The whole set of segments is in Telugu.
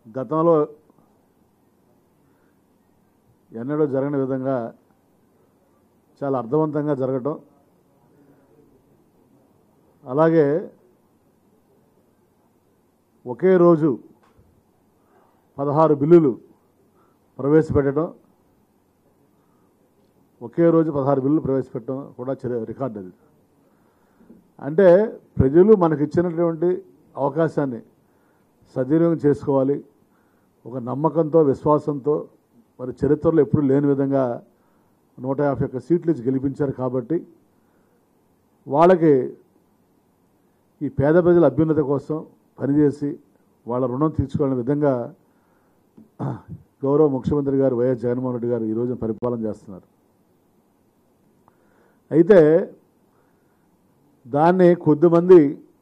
గతంలో ఎన్నడూ జరగని విధంగా చాలా అర్థవంతంగా జరగటం అలాగే ఒకే రోజు పదహారు బిల్లులు ప్రవేశపెట్టడం ఒకే రోజు పదహారు బిల్లులు ప్రవేశపెట్టడం కూడా చరి- రికార్డు అది అంటే ప్రజలు మనకి ఇచ్చినటువంటి అవకాశాన్ని సద్వినియోగం చేసుకోవాలి ఒక నమ్మకంతో విశ్వాసంతో మరి చరిత్రలో ఎప్పుడూ లేని విధంగా నూట యాభై ఒక్క సీట్లు ఇచ్చి గెలిపించారు కాబట్టి వాళ్ళకి ఈ పేద ప్రజల అభ్యున్నతి కోసం పనిచేసి వాళ్ళ రుణం తీర్చుకోవాలనే విధంగా గౌరవ ముఖ్యమంత్రి గారు వైఎస్ జగన్మోహన్ రెడ్డి గారు ఈరోజు పరిపాలన చేస్తున్నారు అయితే దాన్ని కొద్దిమంది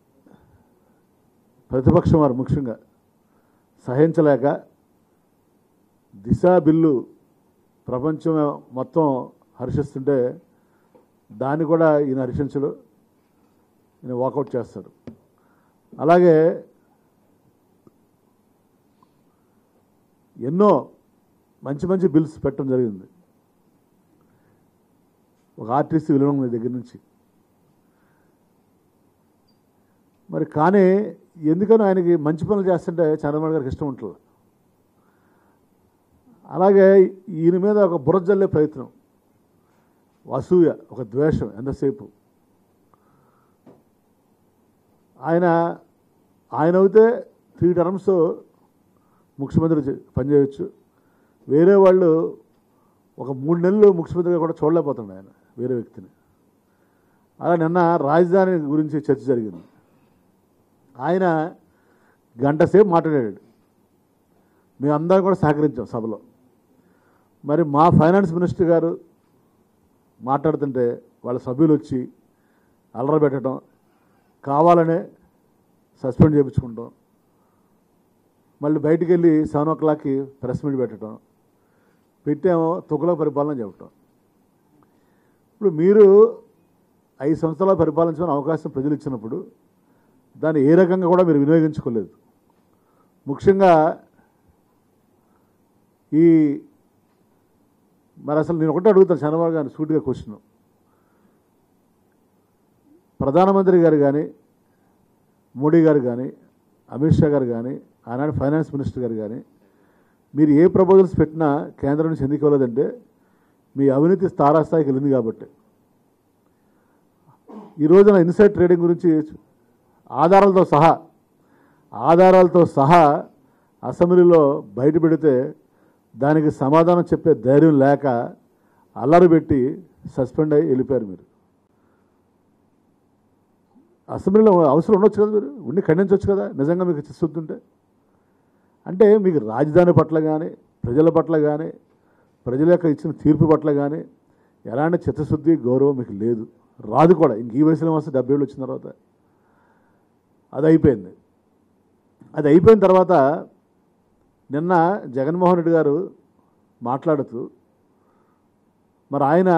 ప్రతిపక్షం వారు ముఖ్యంగా సహించలేక దిశ బిల్లు ప్రపంచం మొత్తం హర్షిస్తుంటే దాన్ని కూడా ఈయన హర్షించడు ఈయన వాకౌట్ చేస్తాడు అలాగే ఎన్నో మంచి మంచి బిల్స్ పెట్టడం జరిగింది ఒక ఆర్టీసీ విలువ దగ్గర నుంచి మరి కానీ ఎందుకనో ఆయనకి మంచి పనులు చేస్తుంటే చంద్రబాబు గారికి ఇష్టం ఉంటుంది అలాగే ఈయన మీద ఒక బుర్ర జల్లే ప్రయత్నం అసూయ ఒక ద్వేషం ఎంతసేపు ఆయన ఆయన అయితే త్రీ టర్మ్స్ ముఖ్యమంత్రి చే- పనిచేయవచ్చు వేరే వాళ్ళు ఒక మూడు నెలలు ముఖ్యమంత్రిగా కూడా చూడలేకపోతున్నాడు ఆయన వేరే వ్యక్తిని అలా నిన్న రాజధాని గురించి చర్చ జరిగింది ఆయన గంట సేపు మాట్లాడాడు మేమందరం కూడా సహకరించాం సభలో మరి మా ఫైనాన్స్ మినిస్టర్ గారు మాట్లాడుతుంటే వాళ్ళ సభ్యులు వచ్చి అల్లరి పెట్టడం కావాలనే సస్పెండ్ చేయించుకుంటాం మళ్ళీ బయటికి వెళ్ళి సెవెన్ ఓ క్లాక్కి ప్రెస్ మీట్ పెట్టడం పెట్టామో తుగల పరిపాలన చెప్పటం ఇప్పుడు మీరు ఐదు సంవత్సరాల పరిపాలించమని అవకాశం ప్రజలు ఇచ్చినప్పుడు దాన్ని ఏ రకంగా కూడా మీరు వినియోగించుకోలేదు ముఖ్యంగా ఈ మరి అసలు నేను ఒకటే అడుగుతాను చంద్రబాబు గారిని సూటిగా క్వశ్చన్ ప్రధానమంత్రి గారు కానీ మోడీ గారు కానీ అమిత్ షా గారు కానీ ఆనాడు ఫైనాన్స్ మినిస్టర్ గారు కానీ మీరు ఏ ప్రపోజల్స్ పెట్టినా కేంద్రం నుంచి ఎందుకు ఇవ్వలేదంటే మీ అవినీతి తారాస్థాయికి వెళ్ళింది కాబట్టి ఈ రోజున ఇన్సైడ్ ట్రేడింగ్ గురించి ఆధారాలతో సహా ఆధారాలతో సహా అసెంబ్లీలో బయట పెడితే దానికి సమాధానం చెప్పే ధైర్యం లేక అల్లరి పెట్టి సస్పెండ్ అయ్యి వెళ్ళిపోయారు మీరు అసెంబ్లీలో అవసరం ఉండొచ్చు కదా మీరు ఉండి ఖండించవచ్చు కదా నిజంగా మీకు చిస్తుంటే అంటే మీకు రాజధాని పట్ల కానీ ప్రజల పట్ల కానీ ప్రజల యొక్క ఇచ్చిన తీర్పు పట్ల కానీ ఎలాంటి చిత్తశుద్ధి గౌరవం మీకు లేదు రాదు కూడా ఇంక ఈ వయసులో వస్తే డెబ్బై ఏళ్ళు వచ్చిన తర్వాత అది అయిపోయింది అది అయిపోయిన తర్వాత నిన్న జగన్మోహన్ రెడ్డి గారు మాట్లాడుతూ మరి ఆయన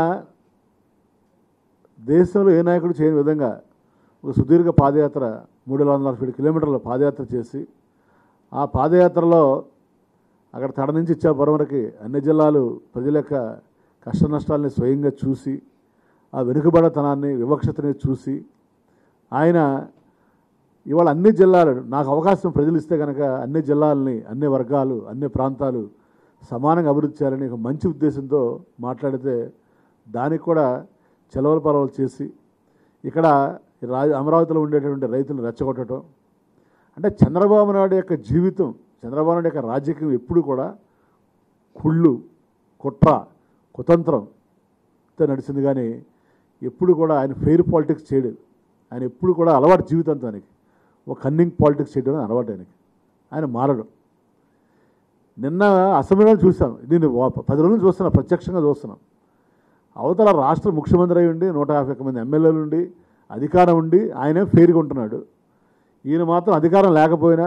దేశంలో ఏ నాయకుడు చేయని విధంగా ఒక సుదీర్ఘ పాదయాత్ర మూడు వందల నలభై కిలోమీటర్ల పాదయాత్ర చేసి ఆ పాదయాత్రలో అక్కడ తడ నుంచి ఇచ్చాపురం వరకు అన్ని జిల్లాలు ప్రజల యొక్క కష్ట నష్టాలని స్వయంగా చూసి ఆ వెనుకబడతనాన్ని వివక్షతని చూసి ఆయన ఇవాళ అన్ని జిల్లాలు నాకు అవకాశం ప్రజలు ఇస్తే కనుక అన్ని జిల్లాలని అన్ని వర్గాలు అన్ని ప్రాంతాలు సమానంగా అభివృద్ధి చేయాలని ఒక మంచి ఉద్దేశంతో మాట్లాడితే దానికి కూడా చెలవల పరవలు చేసి ఇక్కడ ఈ రా అమరావతిలో ఉండేటువంటి రైతులను రెచ్చగొట్టడం అంటే చంద్రబాబు నాయుడు యొక్క జీవితం చంద్రబాబు నాయుడు యొక్క రాజకీయం ఎప్పుడు కూడా కుళ్ళు కుట్ర కుతంత్రంతో నడిచింది కానీ ఎప్పుడు కూడా ఆయన ఫెయిర్ పాలిటిక్స్ చేయలేదు ఆయన ఎప్పుడు కూడా అలవాటు జీవితంతో ఆయనకి ఒక కన్నింగ్ పాలిటిక్స్ చేయడం అనేది అలవాటు ఆయనకి ఆయన మారడు నిన్న అసెంబ్లీలో చూశాను నేను వా- పది రోజులు చూస్తున్నా ప్రత్యక్షంగా చూస్తున్నాం అవతల రాష్ట్ర ముఖ్యమంత్రి అయి ఉండి నూట యాభై ఒక్క మంది ఎమ్మెల్యేలు ఉండి అధికారం ఉండి ఆయనే ఫెయిర్గా ఉంటున్నాడు ఈయన మాత్రం అధికారం లేకపోయినా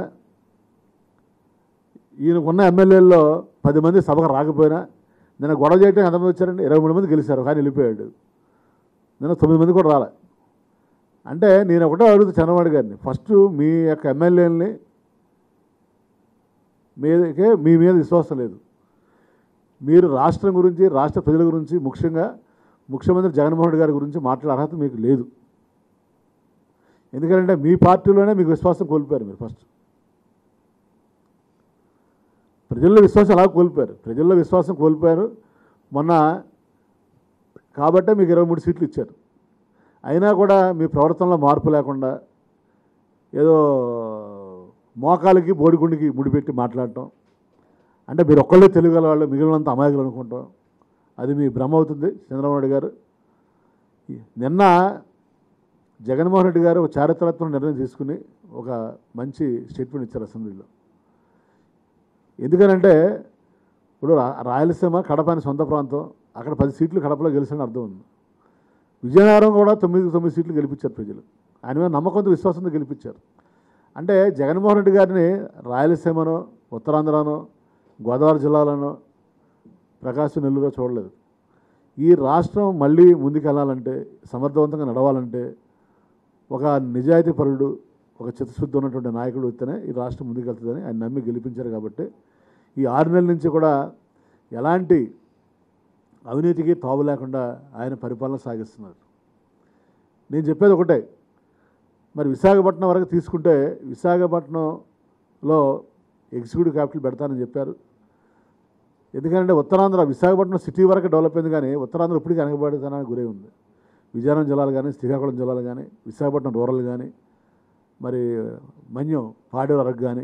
ఈయనకున్న ఎమ్మెల్యేల్లో పది మంది సభకు రాకపోయినా నిన్న గొడవ చేయడం ఎంతమంది వచ్చారండి ఇరవై మూడు మంది గెలిచారు కానీ వెళ్ళిపోయాడు నిన్న తొమ్మిది మంది కూడా రాలే అంటే నేను ఒకటే అడుగుతా చంద్రబాబు గారిని ఫస్ట్ మీ యొక్క ఎమ్మెల్యేలని మీదకే మీ మీద విశ్వాసం లేదు మీరు రాష్ట్రం గురించి రాష్ట్ర ప్రజల గురించి ముఖ్యంగా ముఖ్యమంత్రి జగన్మోహన్ రెడ్డి గారి గురించి మాట్లాడే అర్హత మీకు లేదు ఎందుకంటే మీ పార్టీలోనే మీకు విశ్వాసం కోల్పోయారు మీరు ఫస్ట్ ప్రజల్లో విశ్వాసం ఎలా కోల్పోయారు ప్రజల్లో విశ్వాసం కోల్పోయారు మొన్న కాబట్టే మీకు ఇరవై మూడు సీట్లు ఇచ్చారు అయినా కూడా మీ ప్రవర్తనలో మార్పు లేకుండా ఏదో మోకాలకి బోడిగుండికి ముడిపెట్టి మాట్లాడటం అంటే మీరు ఒక్కళ్ళే తెలుగు గల వాళ్ళు మిగిలినంత అమాయకులు అనుకుంటాం అది మీ భ్రమ అవుతుంది చంద్రబాబు నాయుడు గారు నిన్న జగన్మోహన్ రెడ్డి గారు ఒక చారిత్రాత్మక నిర్ణయం తీసుకుని ఒక మంచి స్టేట్మెంట్ ఇచ్చారు అసెంబ్లీలో ఎందుకనంటే ఇప్పుడు రా- రాయలసీమ కడప అని సొంత ప్రాంతం అక్కడ పది సీట్లు కడపలో గెలిచిన అర్థం ఉంది విజయనగరం కూడా తొమ్మిది తొమ్మిది సీట్లు గెలిపించారు ప్రజలు ఆయన మీద నమ్మకంతో విశ్వాసంతో గెలిపించారు అంటే జగన్మోహన్ రెడ్డి గారిని రాయలసీమనో ఉత్తరాంధ్రనో గోదావరి జిల్లాలోనో ప్రకాశం నెల్లూరు చూడలేదు ఈ రాష్ట్రం మళ్ళీ ముందుకెళ్ళాలంటే సమర్థవంతంగా నడవాలంటే ఒక నిజాయితీ పరుడు ఒక చిత్తశుద్ధి ఉన్నటువంటి నాయకుడు వస్తేనే ఈ రాష్ట్రం ముందుకెళ్తుందని ఆయన నమ్మి గెలిపించారు కాబట్టి ఈ ఆరు నెలల నుంచి కూడా ఎలాంటి అవినీతికి తావు లేకుండా ఆయన పరిపాలన సాగిస్తున్నారు నేను చెప్పేది ఒకటే మరి విశాఖపట్నం వరకు తీసుకుంటే విశాఖపట్నంలో ఎగ్జిక్యూటివ్ క్యాపిటల్ పెడతానని చెప్పారు ఎందుకంటే ఉత్తరాంధ్ర విశాఖపట్నం సిటీ వరకు డెవలప్ అయింది కానీ ఉత్తరాంధ్ర ఇప్పటికీ వెనకబడితనానికి గురై ఉంది విజయనగరం జిల్లాలు కానీ శ్రీకాకుళం జిల్లాలు కానీ విశాఖపట్నం రూరల్ కానీ మరి మన్యం పాడేరు వరకు కానీ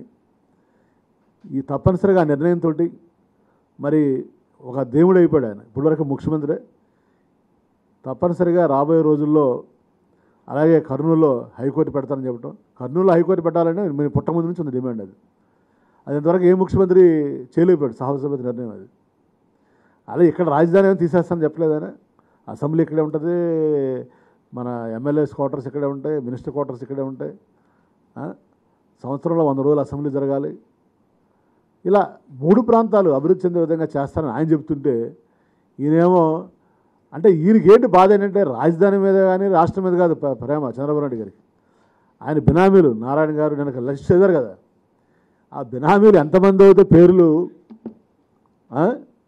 ఈ తప్పనిసరిగా ఆ నిర్ణయంతో మరి ఒక దేవుడు అయిపోయాడు ఆయన ఇప్పటివరకు ముఖ్యమంత్రే తప్పనిసరిగా రాబోయే రోజుల్లో అలాగే కర్నూలులో హైకోర్టు పెడతానని చెప్పడం కర్నూలులో హైకోర్టు పెట్టాలని మేము పుట్టముందు నుంచి ఉంది డిమాండ్ అది అది ఇంతవరకు ఏ ముఖ్యమంత్రి చేయలేకపోయాడు సాహసభ్యత నిర్ణయం అది అలా ఇక్కడ రాజధాని ఏమైనా తీసేస్తానని చెప్పలేదని అసెంబ్లీ ఇక్కడే ఉంటుంది మన ఎమ్మెల్యేస్ క్వార్టర్స్ ఇక్కడే ఉంటాయి మినిస్టర్ క్వార్టర్స్ ఇక్కడే ఉంటాయి ఆ? సంవత్సరంలో వంద రోజులు అసెంబ్లీ జరగాలి ఇలా మూడు ప్రాంతాలు అభివృద్ధి చెందే విధంగా చేస్తానని ఆయన చెప్తుంటే ఈయనేమో అంటే ఈయనకి ఏంటి బాధ ఏంటంటే రాజధాని మీద కానీ రాష్ట్రం మీద కాదు ప్ర- ప్రేమ చంద్రబాబు నాయుడు గారికి ఆయన బినామీలు నారాయణ గారు నేను లిస్ట్ చదివారు కదా ఆ బినామీలు ఎంతమంది అయితే పేర్లు ఆ?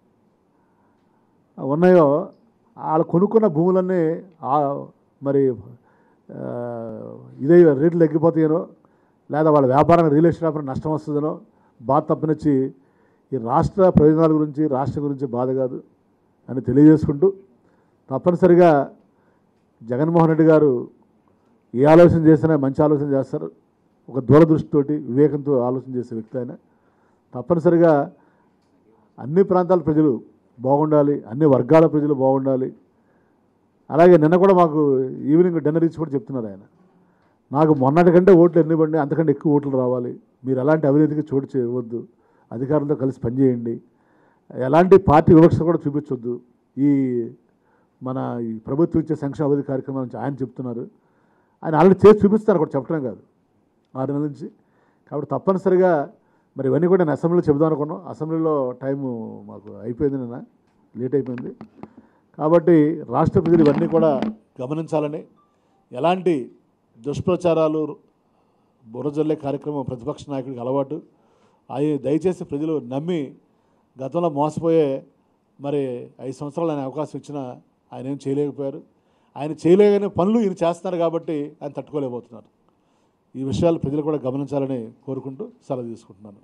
ఉన్నాయో వాళ్ళు కొనుక్కున్న భూములన్నీ ఆ- మరి ఆ, ఇదే రేట్లు తగ్గిపోతాయనో లేదా వాళ్ళ వ్యాపారానికి రియల్ ఎస్టేట్ వ్యాపారం నష్టం వస్తుందనో బాధ తప్పనిచ్చి ఈ రాష్ట్ర ప్రయోజనాల గురించి రాష్ట్రం గురించి బాధ కాదు అని తెలియజేసుకుంటూ తప్పనిసరిగా జగన్మోహన్ రెడ్డి గారు ఏ ఆలోచన చేసినా మంచి ఆలోచన చేస్తారు ఒక దూరదృష్టితోటి వివేకంతో ఆలోచన చేసే వ్యక్తి ఆయన తప్పనిసరిగా అన్ని ప్రాంతాల ప్రజలు బాగుండాలి అన్ని వర్గాల ప్రజలు బాగుండాలి అలాగే నిన్న కూడా మాకు ఈవినింగ్ డిన్నర్ ఇచ్చి కూడా చెప్తున్నారు ఆయన నాకు మొన్నటి కంటే ఓట్లు ఎన్ని పడినాయి అంతకంటే ఎక్కువ ఓట్లు రావాలి మీరు ఎలాంటి అవినీతికి చోటు చేయవద్దు అధికారులతో కలిసి పనిచేయండి ఎలాంటి పార్టీ వివక్ష కూడా చూపించొద్దు ఈ మన ఈ ప్రభుత్వం ఇచ్చే సంక్షేమ అభివృద్ధి కార్యక్రమాల నుంచి ఆయన చెప్తున్నారు ఆయన ఆల్రెడీ చేసి చూపిస్తారు కూడా చెప్పడం కాదు ఆరు నెలల నుంచి కాబట్టి తప్పనిసరిగా మరి ఇవన్నీ కూడా నేను అసెంబ్లీలో చెబుదాం అనుకున్నాం అసెంబ్లీలో టైము మాకు అయిపోయింది నిన్న లేట్ అయిపోయింది కాబట్టి రాష్ట్ర ప్రజలు ఇవన్నీ కూడా గమనించాలని ఎలాంటి దుష్ప్రచారాలు బుర్రజల్లే కార్యక్రమం ప్రతిపక్ష నాయకుడికి అలవాటు అవి దయచేసి ప్రజలు నమ్మి గతంలో మోసపోయే మరి ఐదు సంవత్సరాలు ఆయన అవకాశం ఇచ్చినా ఆయన ఏం చేయలేకపోయారు ఆయన చేయలేని పనులు ఈయన చేస్తున్నారు కాబట్టి ఆయన తట్టుకోలేకపోతున్నారు ఈ విషయాలు ప్రజలు కూడా గమనించాలని కోరుకుంటూ సెలవు తీసుకుంటున్నాను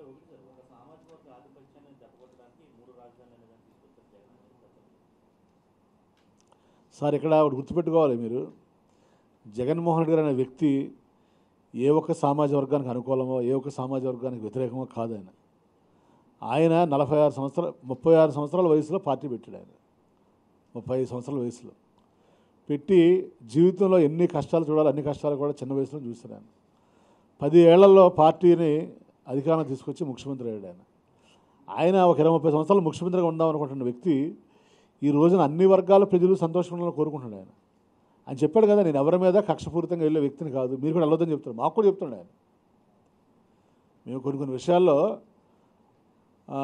సార్ ఇక్కడ ఒకటి గుర్తుపెట్టుకోవాలి మీరు జగన్మోహన్ రెడ్డి గారు అనే వ్యక్తి ఏ ఒక్క సామాజిక వర్గానికి అనుకూలమో ఏ ఒక్క సామాజిక వర్గానికి వ్యతిరేకమో కాదు ఆయన ఆయన నలభై ఆరు సంవత్సరాలు ముప్పై ఆరు సంవత్సరాల వయసులో పార్టీ పెట్టాడు ఆయన ముప్పై ఐదు సంవత్సరాల వయసులో పెట్టి జీవితంలో ఎన్ని కష్టాలు చూడాలి అన్ని కష్టాలు కూడా చిన్న వయసులో చూశాడు ఆయన పది ఏళ్లలో పార్టీని అధికారం తీసుకొచ్చి ముఖ్యమంత్రి అయ్యాడు ఆయన ఆయన ఒక ఇరవై ముప్పై సంవత్సరాలు ముఖ్యమంత్రిగా ఉందాం అనుకుంటున్న వ్యక్తి ఈ రోజున అన్ని వర్గాల ప్రజలు సంతోషంగా ఉండాలని కోరుకుంటున్నాడు ఆయన ఆయన చెప్పాడు కదా నేను ఎవరి మీద కక్షపూరితంగా వెళ్ళే వ్యక్తిని కాదు మీరు కూడా వెళ్ళొద్దని చెప్తారు మాకు కూడా చెప్తున్నాడు ఆయన మేము కొన్ని కొన్ని విషయాల్లో ఆ,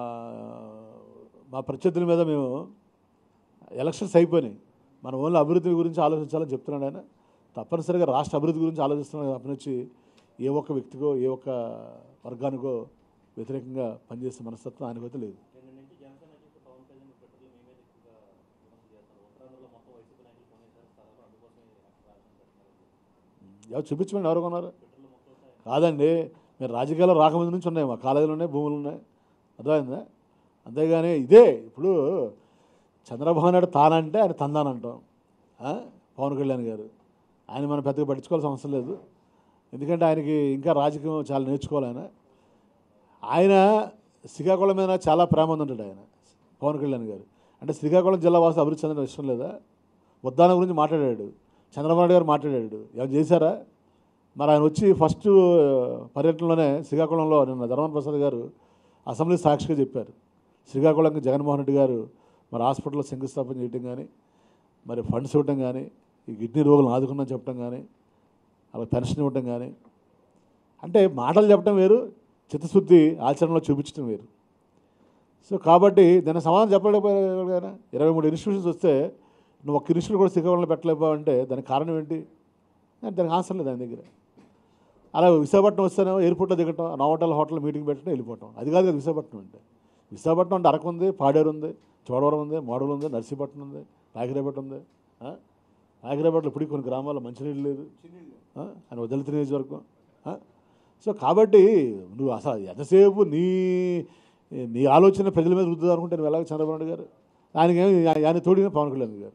మా ప్రత్యర్థుల మీద మేము ఎలక్షన్స్ అయిపోయినాయి మన ఓన్లీ అభివృద్ధి గురించి ఆలోచించాలని చెప్తున్నాడు ఆయన తప్పనిసరిగా రాష్ట్ర అభివృద్ధి గురించి ఆలోచిస్తున్నాడు తప్పనిచ్చి ఏ ఒక్క వ్యక్తికో ఏ ఒక్క వర్గానికో వ్యతిరేకంగా పనిచేసే మనస్తత్వం ఆయనకైతే లేదు నిన్న నుంచి జనసేన అధ్యక్షుడు పవన్ కళ్యాణ్ ట్విట్టర్లో మీ మీద ఎక్కువగా విమర్శలు చేస్తారు ఉత్తరాంధ్రలో మొత్తం వైసీపీ నాయకులు కొనేశారు స్థలాలు అందుకోసమే అక్కడ రాజధాని పెడుతున్నారు ఎవరు చూపించమని ఎవరు కొన్నారు ట్విట్టర్లో మొత్తం సాయం కాదండి మీరు రాజకీయాల్లో రాకముందు నుంచి ఉన్నాయి మా కాలేజీలు ఉన్నాయి భూములు ఉన్నాయి అర్థమైందా అంతేగాని ఇదే ఇప్పుడు చంద్రబాబు నాయుడు తానంటే ఆయన తందానంటాం ఆ? పవన్ కళ్యాణ్ గారు ఆయన మనం పెద్దగా పట్టించుకోవాల్సిన అవసరం లేదు ఎందుకంటే ఆయనకి ఇంకా రాజకీయం చాలా నేర్చుకోవాలి ఆయన ఆయన శ్రీకాకుళం మీద చాలా ప్రేమ ఉందంటాడు ఆయన పవన్ కళ్యాణ్ గారు అంటే శ్రీకాకుళం జిల్లా వాసు అభివృద్ధి చెందడం ఇష్టం లేదా ఉద్దానం గురించి మాట్లాడాడు చంద్రబాబు నాయుడు గారు మాట్లాడాడు ఏమైనా చేశారా మరి ఆయన వచ్చి ఫస్ట్ పర్యటనలోనే శ్రీకాకుళంలో నిన్న ధర్మన్ ప్రసాద్ గారు అసెంబ్లీ సాక్షిగా చెప్పారు శ్రీకాకుళంకి జగన్మోహన్ రెడ్డి గారు మరి హాస్పిటల్లో శంకుస్థాపన చేయటం కానీ మరి ఫండ్స్ ఇవ్వటం కానీ ఈ కిడ్నీ రోగులను ఆదుకున్నా చెప్పడం కానీ అలా పెన్షన్ ఇవ్వటం కానీ అంటే మాటలు చెప్పడం వేరు చిత్తశుద్ధి ఆచరణలో చూపించడం వేరు సో కాబట్టి దాని సమాధానం చెప్పలేకపోయారు కదా ఇరవై మూడు ఇన్స్టిట్యూషన్స్ వస్తే నువ్వు ఒక్క ఇన్స్టిట్యూట్ కూడా శ్రీకాకుళంలో పెట్టలేకపోయావంటే దానికి కారణం ఏంటి అంటే దానికి ఆన్సర్ లేదు ఆయన దగ్గర అలా విశాఖపట్నం వస్తేనే ఎయిర్పోర్ట్లో దిగటం నోవటల్ హోటల్ మీటింగ్ పెట్టడం వెళ్ళిపోవటం అది కాదు కదా విశాఖపట్నం అంటే విశాఖపట్నం అంటే అరకు ఉంది పాడేరు ఉంది చోడవరం ఉంది మోడల్ ఉంది నర్సీపట్నం ఉంది నాగిరేపేట ఉంది ఆ? నాగిరేపేటలో ఇప్పుడు కొన్ని గ్రామాల్లో మంచినీళ్ళు లేదు ఆ? ఆయన దళిత నియోజకవర్గం ఆ? సో కాబట్టి నువ్వు అసలు ఎంతసేపు నీ నీ ఆలోచన ప్రజల మీద రుద్దుదాం అనుకుంటే నువ్వు ఎలాగ చంద్రబాబు నాయుడు గారు ఆయనకేమి ఆయన తోడిన పవన్ కళ్యాణ్ గారు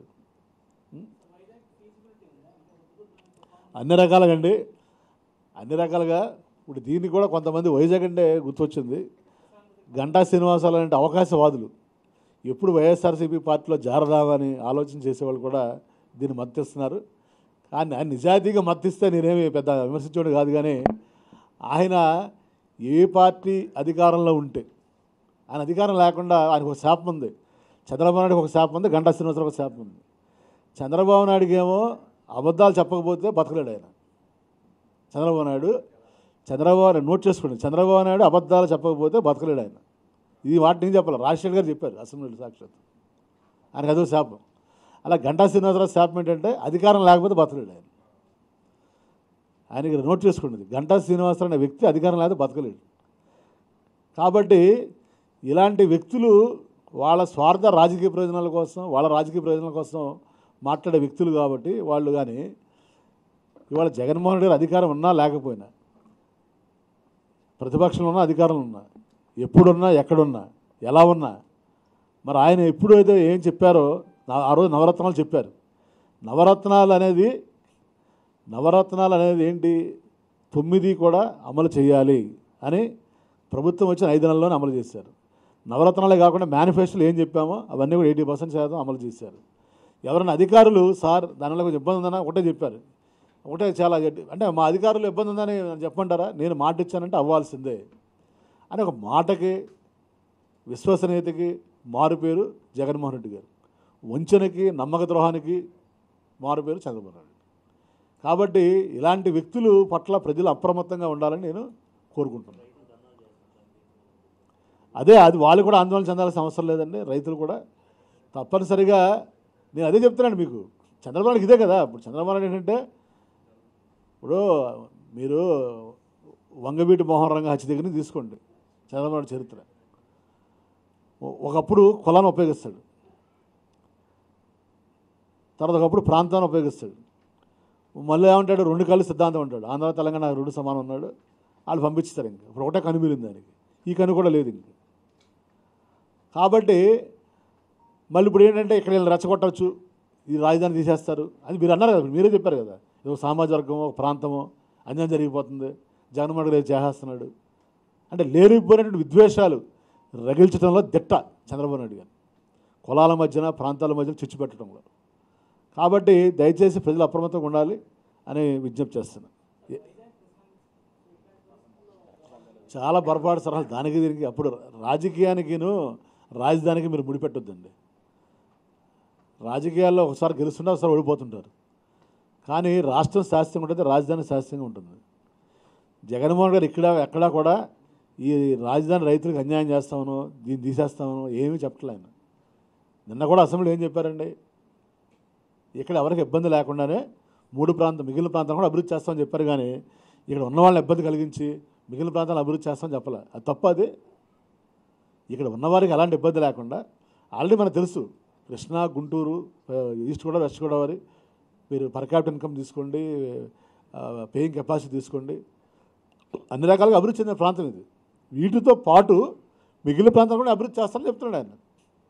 అన్ని రకాలుగా అండి అన్ని రకాలుగా ఇప్పుడు దీనికి కూడా కొంతమంది వైజాగ్ అంటే గుర్తొచ్చింది గంటా శ్రీనివాసాలు అంటే అవకాశవాదులు ఎప్పుడు వైఎస్ఆర్సీపీ పార్టీలో జారదామని ఆలోచన చేసేవాళ్ళు కూడా దీన్ని మద్దతిస్తున్నారు కానీ ఆయన నిజాయితీగా మద్దతిస్తే నేనేమి పెద్ద విమర్శించేవాడు కాదు కానీ ఆయన ఏ పార్టీ అధికారంలో ఉంటే ఆయన అధికారం లేకుండా ఆయనకు ఒక శాపం ఉంది చంద్రబాబు నాయుడుకి ఒక శాపం ఉంది గంటా శ్రీనివాసరావు ఒక శాపం ఉంది చంద్రబాబు నాయుడుకి ఏమో అబద్ధాలు చెప్పకపోతే బతకలేడు ఆయన చంద్రబాబు నాయుడు చంద్రబాబు నాయుడు నోట్ చేసుకోండి చంద్రబాబు నాయుడు అబద్ధాలు చెప్పకపోతే బతకలేడు ఆయన ఇది వాటి నేను చెప్పాలి రాజశేఖర్ గారు చెప్పారు అసెంబ్లీలో సాక్షాత్ ఆయనకు అదో శాపం అలా గంటా శ్రీనివాసరావు శాపం ఏంటంటే అధికారం లేకపోతే బతకలేడు ఆయన ఆయనకి నోట్ చేసుకోండి గంటా శ్రీనివాసరావు అనే వ్యక్తి అధికారం లేకపోతే బతకలేడు కాబట్టి ఇలాంటి వ్యక్తులు వాళ్ళ స్వార్థ రాజకీయ ప్రయోజనాల కోసం వాళ్ళ రాజకీయ ప్రయోజనాల కోసం మాట్లాడే వ్యక్తులు కాబట్టి వాళ్ళు కానీ ఇవాళ జగన్మోహన్ రెడ్డి గారు అధికారం ఉన్నా లేకపోయినా ప్రతిపక్షంలో ఉన్నా అధికారంలో ఉన్నా ఎప్పుడున్నా ఎక్కడున్నా ఎలా ఉన్నా మరి ఆయన ఎప్పుడు అయితే ఏం చెప్పారో నా- ఆ రోజు నవరత్నాలు చెప్పారు నవరత్నాలు అనేది నవరత్నాలు అనేది ఏంటి తొమ్మిది కూడా అమలు చేయాలి అని ప్రభుత్వం వచ్చిన ఐదు నెలల్లోనే అమలు చేశారు నవరత్నాలే కాకుండా మేనిఫెస్టోలో ఏం చెప్పామో అవన్నీ కూడా ఎయిటీ పర్సెంట్ శాతం అమలు చేశారు ఎవరైనా అధికారులు సార్ దానిలో కొంచెం ఇబ్బంది ఉందన్నా ఒకటే చెప్పారు ఒకటే చాలా గట్టి- అంటే మా అధికారులు ఇబ్బంది ఉందని నన్ను చెప్పంటారా నేను మాట ఇచ్చానంటే అవ్వాల్సిందే అని ఒక మాటకి విశ్వసనీయతకి మారు పేరు జగన్మోహన్ రెడ్డి గారు వంచనకి నమ్మక ద్రోహానికి మారు పేరు చంద్రబాబు నాయుడు కాబట్టి ఇలాంటి వ్యక్తులు పట్ల ప్రజలు అప్రమత్తంగా ఉండాలని నేను కోరుకుంటున్నాను అదే అది వాళ్ళు కూడా ఆందోళన చెందాల్సిన అవసరం లేదండి రైతులు కూడా తప్పనిసరిగా నేను అదే చెప్తున్నాను మీకు చంద్రబాబు నాయుడుకి ఇదే కదా ఇప్పుడు చంద్రబాబు నాయుడు ఏంటంటే ఇప్పుడు మీరు వంగవీటి మోహన్ రంగ హత్య దగ్గర నుంచి తీసుకోండి చంద్రబాబు నాయుడు చరిత్ర ఒ- ఒకప్పుడు కులాన్ని ఉపయోగిస్తాడు తర్వాత ఒకప్పుడు ప్రాంతాన్ని ఉపయోగిస్తాడు మళ్ళీ ఏమంటాడు రెండు కళ్ళు సిద్ధాంతం అంటాడు ఆంధ్ర తెలంగాణ రెండు సమానం ఉన్నాడు వాళ్ళు పంపిస్తారు ఇంక ఇప్పుడు ఒకటే కను మిగిలింది దానికి ఈ కను కూడా లేదు ఇంక కాబట్టి మళ్ళీ ఇప్పుడు ఏంటంటే ఇక్కడ వీళ్ళని రెచ్చగొట్టవచ్చు ఈ రాజధాని తీసేస్తారు అది మీరు అన్నారు కదా ఇప్పుడు మీరే చెప్పారు కదా ఏదో సామాజిక వర్గమో ఒక ప్రాంతమో అన్యాయం జరిగిపోతుంది జగన్మోహన్ రెడ్డి చేసేస్తున్నాడు అంటే లేనిపోయినటువంటి విద్వేషాలు రగిల్చడంలో దిట్ట చంద్రబాబు నాయుడు గారు కులాల మధ్యన ప్రాంతాల మధ్యన చిచ్చు పెట్టడంలో కాబట్టి దయచేసి ప్రజలు అప్రమత్తంగా ఉండాలి అని విజ్ఞప్తి చేస్తున్నాను ఏ- చాలా పొరపాటు సలహాలు దానికి దీనికి అప్పుడు రాజకీయానికిను రాజధానికి మీరు ముడిపెట్టొద్దండి రాజకీయాల్లో ఒకసారి గెలుస్తుంటే ఒకసారి ఓడిపోతుంటారు కానీ రాష్ట్రం శాస్త్రంగా ఉంటుంది రాజధాని శాస్త్రంగా ఉంటుంది జగన్మోహన్ గారు ఇక్కడ ఎక్కడా కూడా ఈ రాజధాని రైతులకు అన్యాయం చేస్తామనో దీన్ని తీసేస్తామనో ఏమీ చెప్పట్లే ఆయన నిన్న కూడా అసెంబ్లీ ఏం చెప్పారండి ఇక్కడ ఎవరికి ఇబ్బంది లేకుండానే మూడు ప్రాంతం మిగిలిన ప్రాంతం కూడా అభివృద్ధి చేస్తామని చెప్పారు కానీ ఇక్కడ ఉన్న వాళ్ళని ఇబ్బంది కలిగించి మిగిలిన ప్రాంతాలను అభివృద్ధి చేస్తామని చెప్పలే అది తప్ప అది ఇక్కడ ఉన్నవారికి ఎలాంటి ఇబ్బంది లేకుండా ఆల్రెడీ మనకు తెలుసు కృష్ణా గుంటూరు ఆ, ఈస్ట్ గోదావరి వెస్ట్ గోదావరి మీరు పర్ క్యాపిటల్ ఇన్కమ్ తీసుకోండి పేయింగ్ కెపాసిటీ తీసుకోండి అన్ని రకాలుగా అభివృద్ధి చెందిన ప్రాంతం ఇది వీటితో పాటు మిగిలిన ప్రాంతాలు కూడా అభివృద్ధి చేస్తానని చెప్తున్నాడు ఆయన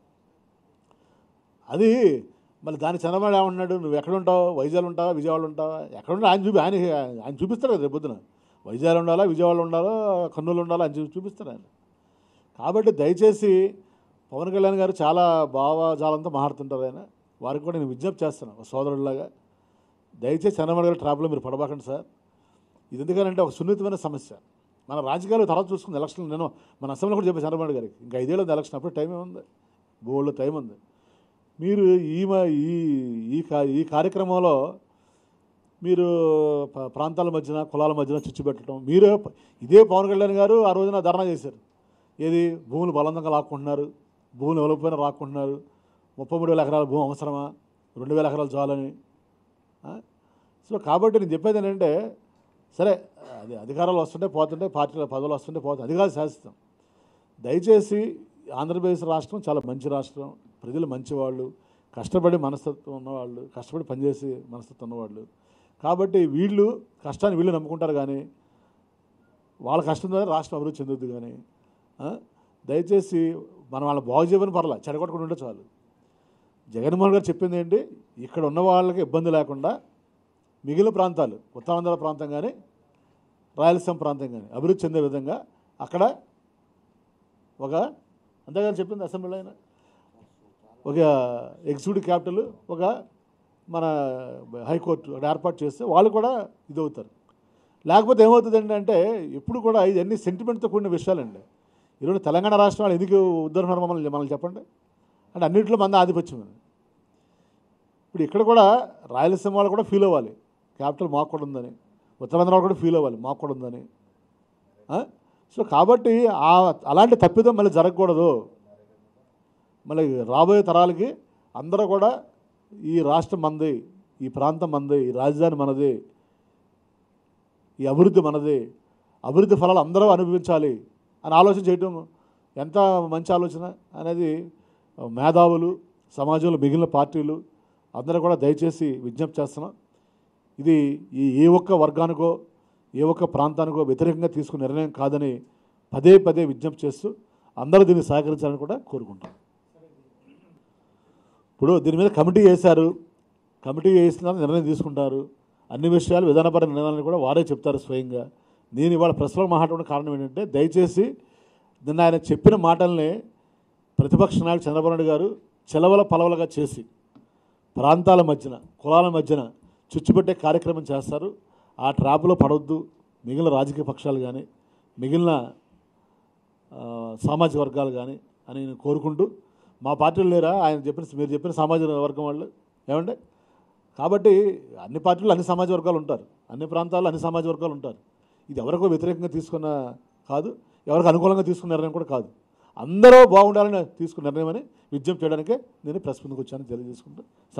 అది మళ్ళీ దాని చంద్రబాబు ఏమన్నాడు నువ్వు ఎక్కడ ఉంటావు వైజాగ్ ఉంటావా విజయవాడ ఉంటావా ఎక్కడ ఉంటావు ఆయన చూపి ఆయన ఆయన చూపిస్తాడు కదా రేపు పొద్దున వైజాగ్ ఉండాలా విజయవాడ ఉండాలా కర్నూలు ఉండాలా అని చూపి చూపిస్తాడు ఆయన కాబట్టి దయచేసి పవన్ కళ్యాణ్ గారు చాలా భావజాలంతో మాట్లాడుతుంటారు ఆయన వారికి కూడా నేను విజ్ఞప్తి చేస్తాను ఒక సోదరుడిలాగా దయచేసి చంద్రబాబు గారి ట్రాప్లో మీరు పడబాకండి సార్ ఇది ఎందుకంటే ఒక సున్నితమైన సమస్య మన రాజకీయాలు తర్వాత చూసుకుని ఎలక్షన్ నేను మన అసెంబ్లీలో కూడా చెప్పాను చంద్రబాబు గారికి ఇంకా ఐదేళ్ళు ఉంది ఎలక్షన్ అప్పుడు టైం ఉంది బోల్డ్ టైం ఉంది మీరు ఈ మ- ఈ ఈ కా- ఈ కార్యక్రమంలో మీరు ప- ప్రాంతాల మధ్యన కులాల మధ్యన చిచ్చు పెట్టడం మీరే ప- ఇదే పవన్ కళ్యాణ్ గారు ఆ రోజున ధర్నా చేశారు ఏది భూములు బలవంతంగా లాక్కుంటున్నారు భూములు ఎవరిపోయినా రాక్కుంటున్నారు ముప్పై మూడు వేల ఎకరాల భూమి అవసరమా రెండు వేల ఎకరాలు చాలని ఆ? సో కాబట్టి నేను చెప్పేది ఏంటంటే సరే అది అధికారాలు వస్తుంటే పోతుంటే పార్టీల పదవులు వస్తుంటే పోతుంది అది కాదు శాశ్వతం దయచేసి ఆంధ్రప్రదేశ్ రాష్ట్రం చాలా మంచి రాష్ట్రం ప్రజలు మంచివాళ్ళు కష్టపడి మనస్తత్వం ఉన్నవాళ్ళు కష్టపడి పనిచేసి మనస్తత్వం ఉన్నవాళ్ళు కాబట్టి వీళ్ళు కష్టాన్ని వీళ్ళు నమ్ముకుంటారు కానీ వాళ్ళ కష్టం ద్వారా రాష్ట్రం అభివృద్ధి చెందుద్ది కానీ ఆ? దయచేసి మనం వాళ్ళ బాగు చేయమని పర్లా చెడగొట్టకుండా ఉంటే చాలు జగన్మోహన్ గారు చెప్పింది ఏంటి ఇక్కడ ఉన్న వాళ్ళకి ఇబ్బంది లేకుండా మిగిలిన ప్రాంతాలు ఉత్తరాంధ్ర ప్రాంతం కానీ రాయలసీమ ప్రాంతం కానీ అభివృద్ధి చెందే విధంగా అక్కడ ఒక అంతేగాని చెప్పింది అసెంబ్లీలో ఆయన ఒక ఎగ్జిక్యూటివ్ క్యాపిటల్ ఒక మన హైకోర్టు అక్కడ ఏర్పాటు చేస్తే వాళ్ళు కూడా ఇదవుతారు లేకపోతే ఏమవుతుంది అంటే ఎప్పుడు కూడా ఇవన్నీ సెంటిమెంట్తో కూడిన విషయాలండి ఈరోజు తెలంగాణ రాష్ట్రం వాళ్ళు ఎందుకు ఉద్ధరణారు మమ్మల్ని మనల్ని చెప్పండి అంటే అన్నింటిలో మంది ఆధిపత్యం ఉంది. ఇప్పుడు ఇక్కడ కూడా రాయలసీమ వాళ్ళు కూడా ఫీల్ అవ్వాలి క్యాపిటల్ మాకు కూడా ఉందని ఉత్తరాంధ్ర వాళ్ళు కూడా ఫీల్ అవ్వాలి మాకు కూడా ఉందని ఆ? సో కాబట్టి ఆ అలాంటి తప్పిదం మళ్ళీ జరగకూడదు మళ్ళీ రాబోయే తరాలకి అందరూ కూడా ఈ రాష్ట్రం మనది ఈ ప్రాంతం మనది ఈ రాజధాని మనది ఈ అభివృద్ధి మనది అభివృద్ధి ఫలాలు అందరూ అనుభవించాలి అని ఆలోచన చేయటం ఎంత మంచి ఆలోచన అనేది మేధావులు సమాజంలో మిగిలిన పార్టీలు అందరూ కూడా దయచేసి విజ్ఞప్తి చేస్తున్నాం ఇది ఈ ఏ ఒక్క వర్గానికో ఏ ఒక్క ప్రాంతానికో వ్యతిరేకంగా తీసుకున్న నిర్ణయం కాదని పదే పదే విజ్ఞప్తి చేస్తూ అందరూ దీన్ని సహకరించాలని కూడా కోరుకుంటాం ఇప్పుడు దీని మీద కమిటీ వేశారు కమిటీ వేసిన నిర్ణయం తీసుకుంటారు అన్ని విషయాలు విధానపర నిర్ణయాలను కూడా వారే చెప్తారు స్వయంగా నేను ఇవాళ ప్రెస్లో మాట్లాడడం కారణం ఏంటంటే దయచేసి నిన్న ఆయన చెప్పిన మాటల్ని ప్రతిపక్ష నాయకుడు చంద్రబాబు నాయుడు గారు చెలవల పలవలుగా చేసి ప్రాంతాల మధ్యన కులాల మధ్యన చుచ్చుపెట్టే కార్యక్రమం చేస్తారు ఆ ట్రాప్లో పడవద్దు మిగిలిన రాజకీయ పక్షాలు కానీ మిగిలిన ఆ, సామాజిక వర్గాలు కానీ అని నేను కోరుకుంటూ మా పార్టీలు లేరా ఆయన చెప్పిన మీరు చెప్పిన సామాజిక వర్గం వాళ్ళు ఏమండి కాబట్టి అన్ని పార్టీలు అన్ని సమాజ వర్గాలు ఉంటారు అన్ని ప్రాంతాల్లో అన్ని సమాజ వర్గాలు ఉంటారు ఇది ఎవరికో వ్యతిరేకంగా తీసుకున్న కాదు ఎవరికి అనుకూలంగా తీసుకున్న నిర్ణయం కూడా కాదు అందరూ బాగుండాలని తీసుకున్న నిర్ణయం అని విజ్ఞప్తి చేయడానికే నేను ప్రెస్ ముందుకు వచ్చాను తెలియజేసుకుంటూ